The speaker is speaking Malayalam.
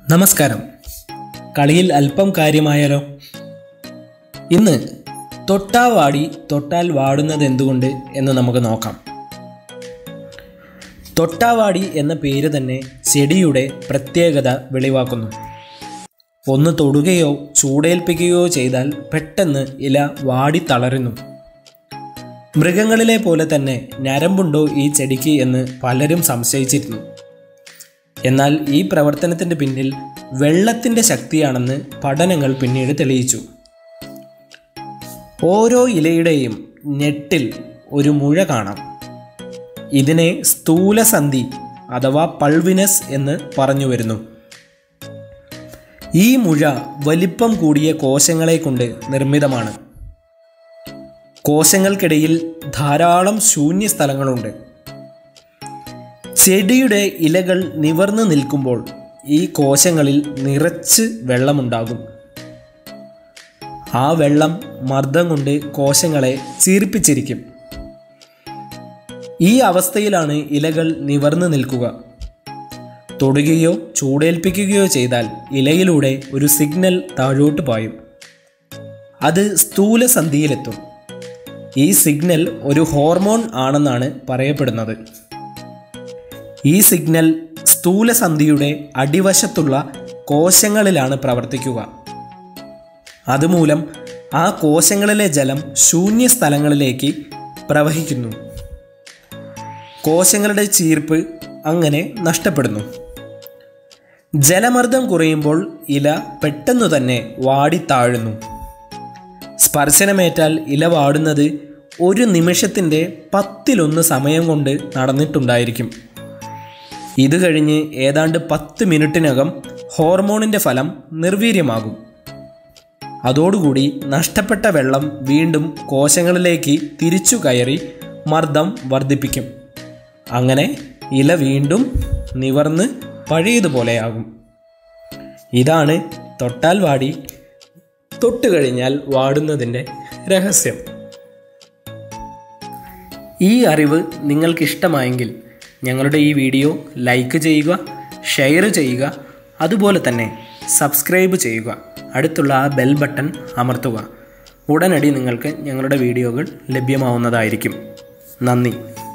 നമസ്കാരം കളിയിൽ അല്പം കാര്യമായാലോ ഇന്ന് തൊട്ടാ വാടി തൊട്ടാൽ വാടുന്നത് എന്തുകൊണ്ട് എന്ന് നമുക്ക് നോക്കാം തൊട്ടാവാടി എന്ന പേര് തന്നെ ചെടിയുടെ പ്രത്യേകത വെളിവാക്കുന്നു ഒന്ന് തൊടുകയോ ചൂടേൽപ്പിക്കുകയോ ചെയ്താൽ പെട്ടെന്ന് ഇല വാടി തളരുന്നു മൃഗങ്ങളിലെ പോലെ തന്നെ ഞരമ്പുണ്ടോ ഈ ചെടിക്ക് എന്ന് പലരും സംശയിച്ചിരുന്നു എന്നാൽ ഈ പ്രവർത്തനത്തിൻ്റെ പിന്നിൽ വെള്ളത്തിൻ്റെ ശക്തിയാണെന്ന് പഠനങ്ങൾ പിന്നീട് തെളിയിച്ചു ഓരോ ഇലയുടെയും ഞെട്ടിൽ ഒരു മുഴ കാണാം ഇതിനെ സ്ഥൂലസന്ധി അഥവാ പൾവിനസ് എന്ന് പറഞ്ഞു വരുന്നു ഈ മുഴ വലിപ്പം കൂടിയ കോശങ്ങളെ കൊണ്ട് നിർമ്മിതമാണ് കോശങ്ങൾക്കിടയിൽ ധാരാളം ശൂന്യ സ്ഥലങ്ങളുണ്ട് ചെടിയുടെ ഇലകൾ നിവർന്നു നിൽക്കുമ്പോൾ ഈ കോശങ്ങളിൽ നിറച്ച് വെള്ളമുണ്ടാകും ആ വെള്ളം മർദ്ദം കൊണ്ട് കോശങ്ങളെ ചീർപ്പിച്ചിരിക്കും ഈ അവസ്ഥയിലാണ് ഇലകൾ നിവർന്നു നിൽക്കുക തൊടുകയോ ചൂടേൽപ്പിക്കുകയോ ചെയ്താൽ ഇലയിലൂടെ ഒരു സിഗ്നൽ താഴോട്ട് പായും അത് സ്ഥൂലസന്ധിയിലെത്തും ഈ സിഗ്നൽ ഒരു ഹോർമോൺ ആണെന്നാണ് പറയപ്പെടുന്നത് ഈ സിഗ്നൽ സ്ഥൂലസന്ധിയുടെ അടിവശത്തുള്ള കോശങ്ങളിലാണ് പ്രവർത്തിക്കുക അതുമൂലം ആ കോശങ്ങളിലെ ജലം ശൂന്യ സ്ഥലങ്ങളിലേക്ക് പ്രവഹിക്കുന്നു കോശങ്ങളുടെ ചീർപ്പ് അങ്ങനെ നഷ്ടപ്പെടുന്നു ജലമർദ്ദം കുറയുമ്പോൾ ഇല പെട്ടെന്നു തന്നെ വാടി താഴുന്നു സ്പർശനമേറ്റാൽ ഇല വാടുന്നത് ഒരു നിമിഷത്തിൻ്റെ പത്തിലൊന്ന് സമയം കൊണ്ട് നടന്നിട്ടുണ്ടായിരിക്കും ഇത് കഴിഞ്ഞ് ഏതാണ്ട് പത്ത് മിനിറ്റിനകം ഹോർമോണിൻ്റെ ഫലം നിർവീര്യമാകും അതോടുകൂടി നഷ്ടപ്പെട്ട വെള്ളം വീണ്ടും കോശങ്ങളിലേക്ക് തിരിച്ചു കയറി മർദ്ദം വർദ്ധിപ്പിക്കും അങ്ങനെ ഇല വീണ്ടും നിവർന്ന് പഴയതുപോലെയാകും ഇതാണ് തൊട്ടാൽ വാടി തൊട്ട് കഴിഞ്ഞാൽ വാടുന്നതിൻ്റെ രഹസ്യം ഈ അറിവ് നിങ്ങൾക്കിഷ്ടമായെങ്കിൽ ഞങ്ങളുടെ ഈ വീഡിയോ ലൈക്ക് ചെയ്യുക ഷെയർ ചെയ്യുക അതുപോലെ തന്നെ സബ്സ്ക്രൈബ് ചെയ്യുക അടുത്തുള്ള ആ ബെൽ ബട്ടൺ അമർത്തുക ഉടനടി നിങ്ങൾക്ക് ഞങ്ങളുടെ വീഡിയോകൾ ലഭ്യമാവുന്നതായിരിക്കും നന്ദി